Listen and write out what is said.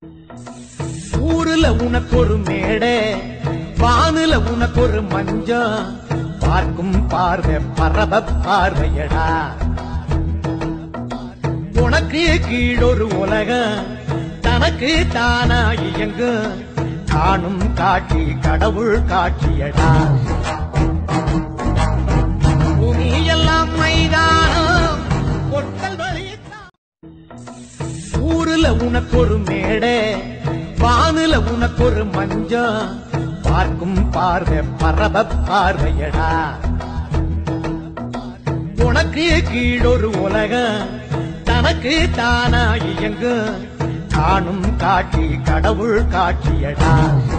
ஊருல உனக்கு ஒரு மேடை வானுல உனக்கு ஒரு மஞ்சம் பார்க்கும் பார்வை பரவ பார்வையடா உனக்கு கீழொரு உலகம் தனக்கு தானா இயங்கு காணும் காட்சி கடவுள் காட்சியடா பூமி எல்லாம் மைதானம் பொட்டல் வழித்தான் ஊருல உனக்கு ஒரு மேடை வானுல உனக்கு ஒரு மஞ்சம் பார்க்கும் பார்வை பரவ பார்வையடா உனக்கு கீழொரு உலகம் தனக்கு தானா இயங்கு காணும் காட்சி கடவுள் காட்சியடா